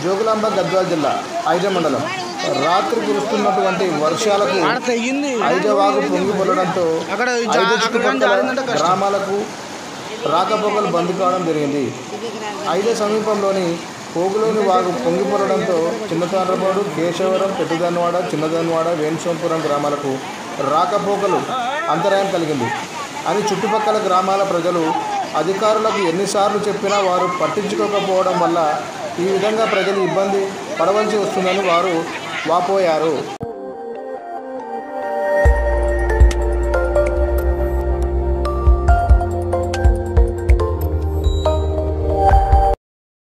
జోగులాంబ గద్వాల జిల్లా ఐజ మండలం రాత్రి కురుస్తున్నటువంటి వర్షాలకు ఆడ తెగింది ఐజవాగు పొంగి పొరడంతో అక్కడ ఐదు జా- అక్కడ చుట్టుపక్కల జారిందంటే కష్టం. గ్రామాలకు రాకపోకలు బంద్ కావడం జరిగింది ఐద సమీపంలోని పోగులోని వాగు పొంగి పొరడంతో చిన్నతాండ్రపాడు కేశవరం పెద్దదన్వాడ చిన్నదన్వాడ వేణుసోంపురం గ్రామాలకు రాకపోకలు అంతరాయం కలిగింది అని చుట్టుపక్కల గ్రామాల ప్రజలు అధికారులకు ఎన్నిసార్లు చెప్పినా వారు పట్టించుకోకపోవడం వల్ల ఈ విధంగా ప్రజలు ఇబ్బంది పడవలసి వస్తుందని వారు వాపోయారు